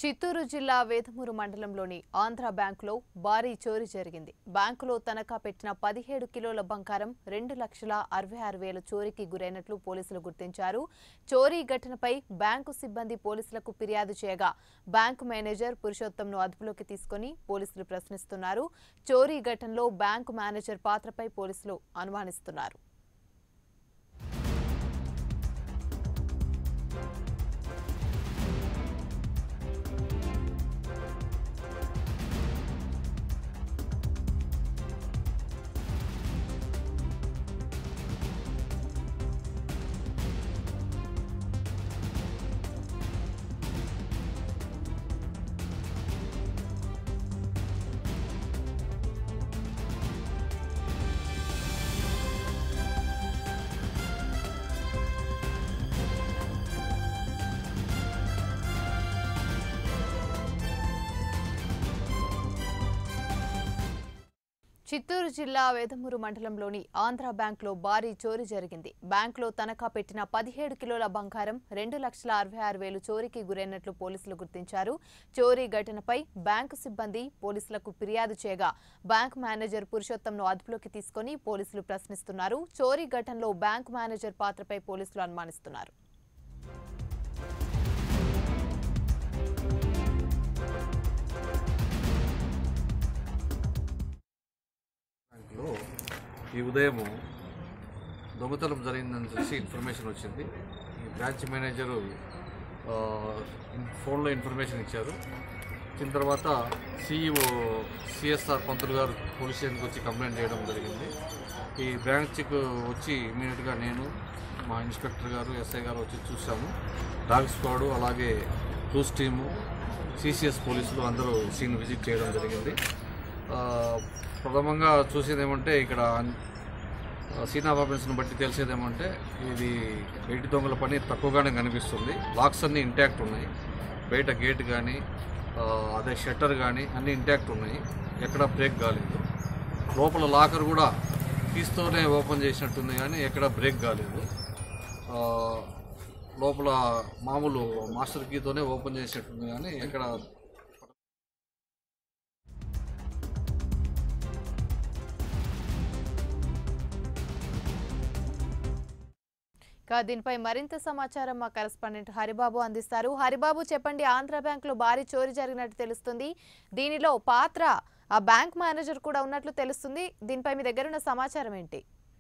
చిత్తూరు జిల్లా వేదమూరు మండలంలోని ఆంధ్ర బ్యాంకులో భారీ చోరీ జరిగింది బ్యాంకులో తనఖా పెట్టిన పదిహేడు కిలోల బంగారం రెండు లక్షల అరవై ఆరు వేల చోరీకి గురైనట్లు పోలీసులు గుర్తించారు చోరీ ఘటనపై బ్యాంకు సిబ్బంది పోలీసులకు ఫిర్యాదు చేయగా బ్యాంకు మేనేజర్ పురుషోత్తంను అదుపులోకి తీసుకుని పోలీసులు ప్రశ్నిస్తున్నారు చోరీ ఘటనలో బ్యాంకు మేనేజర్ పాత్రపై పోలీసులు అనుమానిస్తున్నారు చిత్తూరు జిల్లా వేదమూరు మండలంలోని ఆంధ్ర బ్యాంకులో భారీ చోరీ జరిగింది బ్యాంకులో తనఖా పెట్టిన పదిహేడు కిలోల బంగారం రెండు లక్షల అరవై ఆరు వేలు చోరీకి గురైనట్లు పోలీసులు గుర్తించారు చోరీ ఘటనపై బ్యాంకు సిబ్బంది పోలీసులకు ఫిర్యాదు చేయగా బ్యాంకు మేనేజర్ పురుషోత్తంను అదుపులోకి తీసుకుని పోలీసులు ప్రశ్నిస్తున్నారు చోరీ ఘటనలో బ్యాంకు మేనేజర్ పాత్రపై పోలీసులు అనుమానిస్తున్నారు బ్యాంకులో ఈ ఉదయం దొంగతనం జరిగిందని తెలిసి ఇన్ఫర్మేషన్ వచ్చింది ఈ బ్రాంచ్ మేనేజరు ఆ, ఇన్- ఫోన్లో ఇన్ఫర్మేషన్ ఇచ్చారు ఇచ్చిన తర్వాత సిఇఓ సిఎస్ఆర్ పంతులు గారు పోలీస్ స్టేషన్కి వచ్చి కంప్లైంట్ చేయడం జరిగింది ఈ బ్రాంచ్కి వచ్చి ఇమీడియట్గా నేను మా ఇన్స్పెక్టర్ గారు ఎస్ఐ గారు వచ్చి చూసాము డాగ్ స్క్వాడు అలాగే టూస్ టీము సిసిఎస్ పోలీసులు అందరూ సీన్ విజిట్ చేయడం జరిగింది ఆ, ప్రథమంగా చూసేది ఏమంటే ఇక్కడ సీనా పర్ఫార్మెన్స్ని బట్టి తెలిసేది ఏమంటే ఇది బయటి దొంగల పని తక్కువగానే కనిపిస్తుంది లాక్స్ అన్నీ ఇంటాక్ట్ ఉన్నాయి బయట గేట్ కానీ ఆ, అదే షట్టర్ కానీ అన్నీ ఇంటాక్ట్ ఉన్నాయి ఎక్కడ బ్రేక్ కాలేదు లోపల లాకర్ కూడా కీస్తోనే ఓపెన్ చేసినట్టుంది కానీ ఎక్కడ బ్రేక్ కాలేదు ఆ, లోపల మామూలు మాస్టర్ కీతోనే ఓపెన్ చేసినట్టుంది కానీ ఎక్కడ ఇక దీనిపై మరింత సమాచారం మా కరెస్పాండెంట్ హరిబాబు అందిస్తారు హరిబాబు చెప్పండి ఆంధ్ర బ్యాంకులో భారీ చోరీ జరిగినట్టు తెలుస్తుంది దీనిలో పాత్ర ఆ బ్యాంక్ మేనేజర్ కూడా ఉన్నట్లు తెలుస్తుంది దీనిపై మీ దగ్గర ఉన్న సమాచారం ఏంటి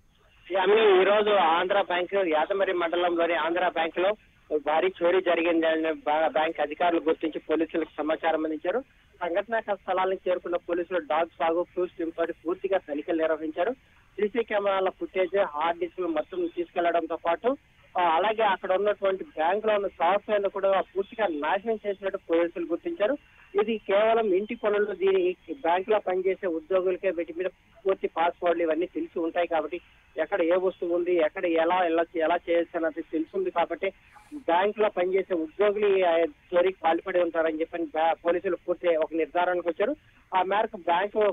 యామిని ఈ రోజు ఆంధ్ర బ్యాంక్ యాదమరి మండలంలోని ఆంధ్ర బ్యాంక్ లో భారీ చోరీ జరిగిందని బా- బ్యాంక్ అధికారులు గుర్తించి పోలీసులకు సమాచారం అందించారు సంఘటనా స్థలానికి చేరుకున్న పోలీసులు డాగ్ సాగు ఫ్లూస్ టీమ్ తోటి పూర్తిగా తనిఖీలు నిర్వహించారు సీసీ కెమెరాల ఫుటేజ్ హార్డ్ డిస్క్ మొత్తం తీసుకెళ్లడంతో పాటు ఆ, అలాగే అక్కడ ఉన్నటువంటి బ్యాంక్ లో ఉన్న సాఫ్ట్వేర్ కూడా పూర్తిగా నాశనం చేసినట్టు పోలీసులు గుర్తించారు ఇది కేవలం ఇంటి పనులు దీని బ్యాంక్ లో పనిచేసే ఉద్యోగులకే వీటి మీద పూర్తి పాస్వర్డ్లు ఇవన్నీ తెలిసి ఉంటాయి కాబట్టి ఎక్కడ ఏ వస్తువు ఉంది ఎక్కడ ఎలా ఎలా ఎలా చేయొచ్చు అన్నది తెలుసుంది కాబట్టి బ్యాంక్ లో పనిచేసే ఉద్యోగులు ఈ చోరీకి పాల్పడి ఉంటారని చెప్పని బ్యా- పోలీసులు పూర్తి ఒక నిర్ధారణకు వచ్చారు ఆ మేరకు బ్యాంకు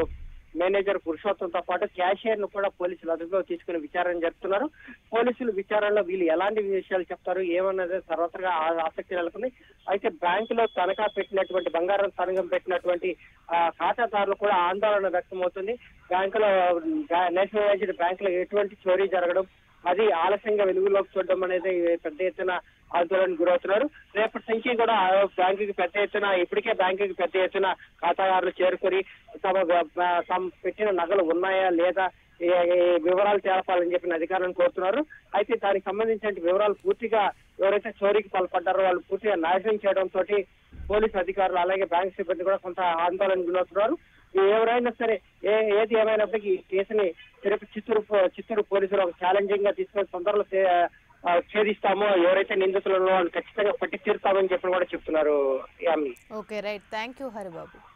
మేనేజర్ పురుషోత్తంతో పాటు క్యాషియర్ ను కూడా పోలీసులు అదుపులో తీసుకుని విచారణ జరుపుతున్నారు పోలీసులు విచారణలో వీళ్ళు ఎలాంటి విషయాలు చెప్తారు ఏమన్నది సర్వత్రగా ఆ- ఆసక్తి నెలకొంది అయితే బ్యాంకులో తనఖా పెట్టినటువంటి బంగారం తనఖం పెట్టినటువంటి ఆ, ఖాతాదారులు కూడా ఆందోళన వ్యక్తమవుతుంది బ్యాంకులో బ్యా- నేషనలైజ్డ్ బ్యాంకులో ఎటువంటి చోరీ జరగడం అది ఆలస్యంగా వెలుగులోకి చూడడం అనేది పెద్ద ఎత్తున ఆందోళనకు గురవుతున్నారు రేపటి నుంచి కూడా ఆ బ్యాంకుకి పెద్ద ఎత్తున ఇప్పటికే బ్యాంకుకి పెద్ద ఎత్తున ఖాతాదారులు చేరుకొని తమ బ- తమ పెట్టిన నగలు ఉన్నాయా లేదా ఈ- ఈ వివరాలు తెలపాలని చెప్పిన అధికారులను కోరుతున్నారు అయితే దానికి సంబంధించిన వివరాలు పూర్తిగా ఎవరైతే చోరీకి పాల్పడ్డారో వాళ్ళు పూర్తిగా నాశనం చేయడం తోటి పోలీసు అధికారులు అలాగే బ్యాంక్ సిబ్బంది కూడా కొంత ఆందోళన గురవుతున్నారు ఎవరైనా సరే ఏ ఏది ఏమైనప్పటికీ ఈ కేసుని తిరుపతి చిత్తూరు పో- చిత్తూరు పోలీసులు ఒక ఛాలెంజింగ్ గా తీసుకొని తొందరలో చే- ఆ, ఛేదిస్తామో ఎవరైతే నిందితులు ఉన్నారో వాళ్ళు ఖచ్చితంగా పట్టి తీరుతామని చెప్పి కూడా చెప్తున్నారు Yamini okay right thank you Haribabu